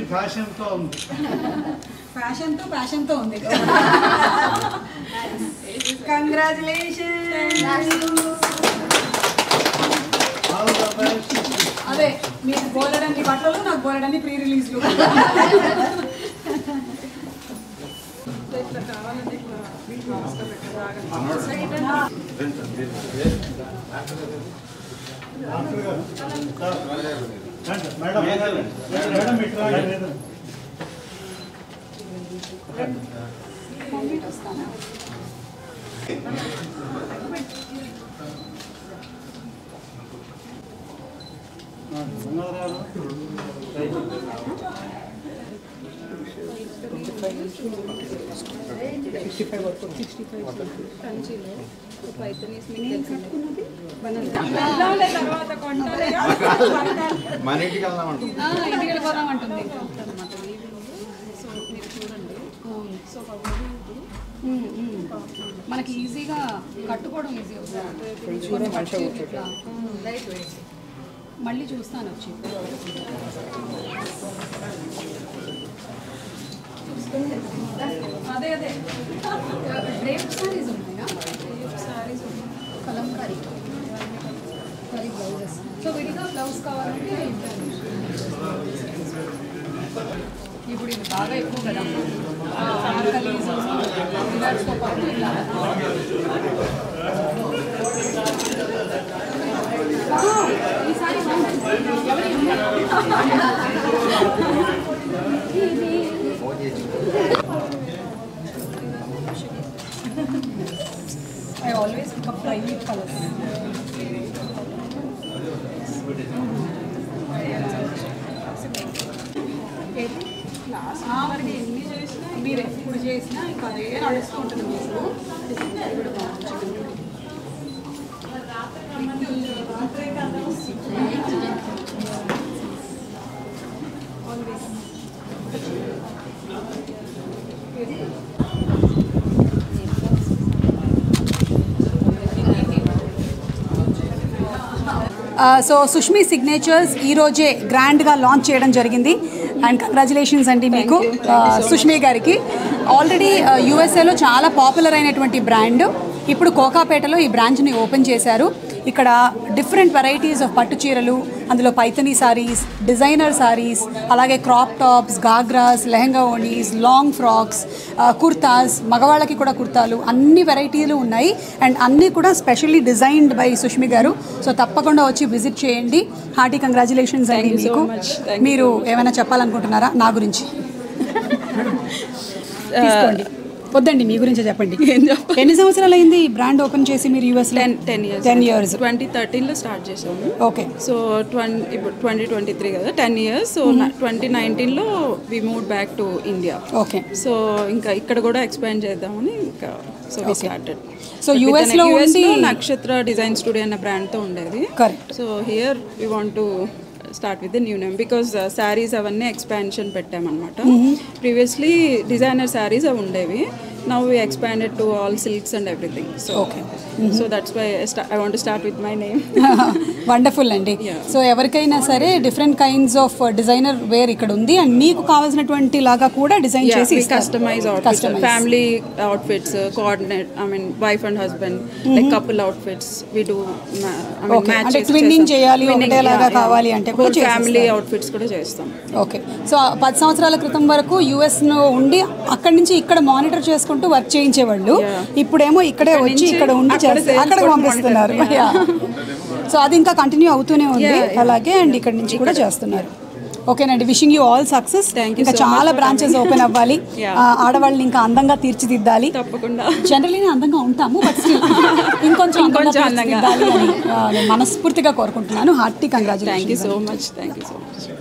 ఫ్యాషన్తో ఉంది ఫ్యాషన్తో ఫ్యాషన్తో ఉంది congratulation all the best అదే మీకు బోలెడన్ని బట్టలు నాకు బోలెడన్ని ప్రీ రిలీజ్లు డాక్టర్ గారు రండి, మేడం మేడం ఇట్లా లేదు మన ఇంటికి వెళ్దామంట ఇంటికి వెళ్ళిపోదాం అంటుంది మనకి ఈజీగా కట్టుకోవడం ఈజీ అవుతుంది ఇట్లా. మళ్ళీ చూస్తాను వచ్చి అదే అదే డ్రేప్ సారీస్ ఉన్నాయా సారీస్ కలంకారీ కరీ బ్లౌజెస్ సో విడిగా బ్లౌజ్ కావాలంటే ఇప్పుడు ఇది బాగా ఎక్కువ కదా అనార్కలీస్, రివర్స్తో పాటు ఇలా. ఆ, ఈ సారీ బాగుంది. ఎవరి I always pick up private colors. మీరు ఎప్పుడు చేసినా ఇంకా అదే నడుస్తూ ఉంటుంది మీకు ఇది కూడా బాగుంటుంది. సో సుష్మి సిగ్నేచర్స్ ఈ రోజే గ్రాండ్గా లాంచ్ చేయడం జరిగింది అండ్ కంగ్రాచులేషన్స్ అండి మీకు ఆ, సుష్మి గారికి ఆల్రెడీ యూఎస్ఏలో చాలా పాపులర్ అయినటువంటి బ్రాండ్ ఇప్పుడు కోకాపేటలో ఈ బ్రాంచ్ని ఓపెన్ చేశారు ఇక్కడ డిఫరెంట్ వెరైటీస్ ఆఫ్ పట్టు చీరలు అందులో పైతనీ సారీస్ డిజైనర్ సారీస్ అలాగే క్రాప్ టాప్స్ గాగ్రాస్ లెహంగా ఓణీస్ లాంగ్ ఫ్రాక్స్ కుర్తాస్ మగవాళ్ళకి కూడా కుర్తాలు అన్ని వెరైటీలు ఉన్నాయి అండ్ అన్నీ కూడా స్పెషల్లీ డిజైన్డ్ బై సుష్మి గారు సో తప్పకుండా వచ్చి విజిట్ చేయండి హార్టీ కంగ్రాచులేషన్స్ అండి మీకు మీరు ఏమైనా చెప్పాలనుకుంటున్నారా నా గురించి తీసుకోండి వద్దండి మీ గురించే చెప్పండి ఎన్ని సంవత్సరాలు అయింది ఈ బ్రాండ్ ఓపెన్ చేసి మీరు US ten ten years ten years twenty థర్టీన్లో స్టార్ట్ చేసాము ఓకే సో ట్వంటీ ఇప్పుడు ట్వంటీ ట్వంటీ త్రీ కదా టెన్ ఇయర్స్ సో ట్వంటీ నైన్టీన్లో we move back to India okay so ఇంకా ఇక్కడ కూడా ఎక్స్పాండ్ చేద్దామని ఇంకా so we started So, US లో ఉండి- నక్షత్ర డిజైన్ స్టూడియో అన్న బ్రాండ్తో ఉండేది correct so here we want to start with the new name because saris అవన్నీ ఎక్స్పాన్షన్ పెట్టామన్నమాట ప్రీవియస్లీ డిజైనర్ శారీస్ అవి ఉండేవి now we expanded to all silks and everything so Okay. So that's why I want start with my name wonderful అండి so ఎవరికైనా సరే different kinds of designer wear ఇక్కడ ఉంది and మీకు కావాల్సినటువంటి లాగా కూడా డిజైన్ చేసి ఇస్తారు. Customise outfits Customize. Family outfits coordinate I mean wife and husband like couple outfits we do I Okay. అంటే twinning చేయాలి, ఒకటేలాగా కావాలి అంటే కూడా చేసిస్తారు. ఫ్యామిలీ అవుట్ఫిట్స్ కూడా చేస్తాం ఓకే సో పది సంవత్సరాల క్రితం వరకు యుఎస్ను ఉండి అక్కడి నుంచి ఇక్కడ మానిటర్ చేసుకుంటూ వర్క్ చేయించేవాళ్ళు ఇప్పుడేమో ఇక్కడే వచ్చి ఇక్కడ ఉండి అక్కడ చేస్తారు sales అక్కడికి కూడా పంపిస్తున్నారు సో అది ఇంకా కంటిన్యూ అవుతూనే ఉంది అలాగే అండ్ ఇక్కడ నుంచి కూడా చేస్తున్నారు ఓకేనండి wishing you all success Thank you ఇంకా so చాలా much for బ్రాంచెస్ ఓపెన్ అవ్వాలి Yeah. ఆ, ఆడవాళ్ళని ఇంకా అందంగా తీర్చిదిద్దాలి తప్పకుండా జనరలీ అందంగా ఉంటాము బట్ స్టిల్ ఇంకొంచెం అందంగా ఇంకొంచెం అందంగా. తీర్చిదిద్దాలి అని ఆ, నేను మనస్ఫూర్తిగా కోరుకుంటున్నాను hearty thank you congratulation so much thank you so much